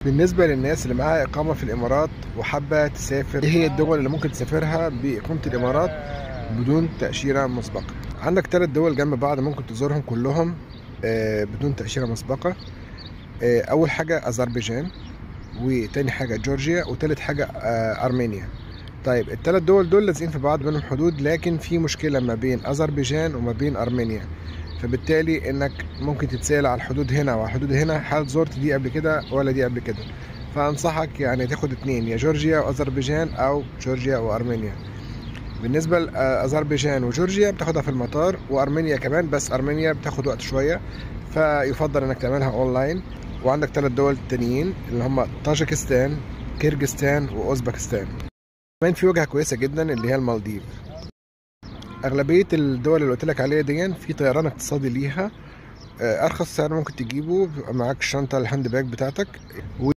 بالنسبة للناس اللي معاها إقامة في الإمارات وحابة تسافر إيه هي الدول اللي ممكن تسافرها بإقامة الإمارات بدون تأشيرة مسبقة عندك ثلاث دول جنب بعض ممكن تزورهم كلهم آه، بدون تأشيرة مسبقة آه، أول حاجة أذربيجان وتاني حاجة جورجيا وتالت حاجة آه، أرمينيا طيب الثلاث دول دول لازقين في بعض بينهم حدود لكن في مشكلة ما بين أذربيجان وما بين أرمينيا فبالتالي انك ممكن تتسال على الحدود هنا وعلى الحدود هنا هل زرت دي قبل كده ولا دي قبل كده فانصحك يعني تاخد اتنين يا جورجيا واذربيجان او جورجيا وارمينيا بالنسبه لاذربيجان وجورجيا بتاخدها في المطار وارمينيا كمان بس ارمينيا بتاخد وقت شويه فيفضل انك تعملها اونلاين وعندك ثلاث دول تانيين اللي هم طاجكستان كيرغستان واوزبكستان كمان في وجهه كويسه جدا اللي هي المالديف اغلبيه الدول اللي قلت لك عليها دي في طيران اقتصادي ليها آه، ارخص سعر ممكن تجيبه بيبقى معاك الشنطه الهاند باج بتاعتك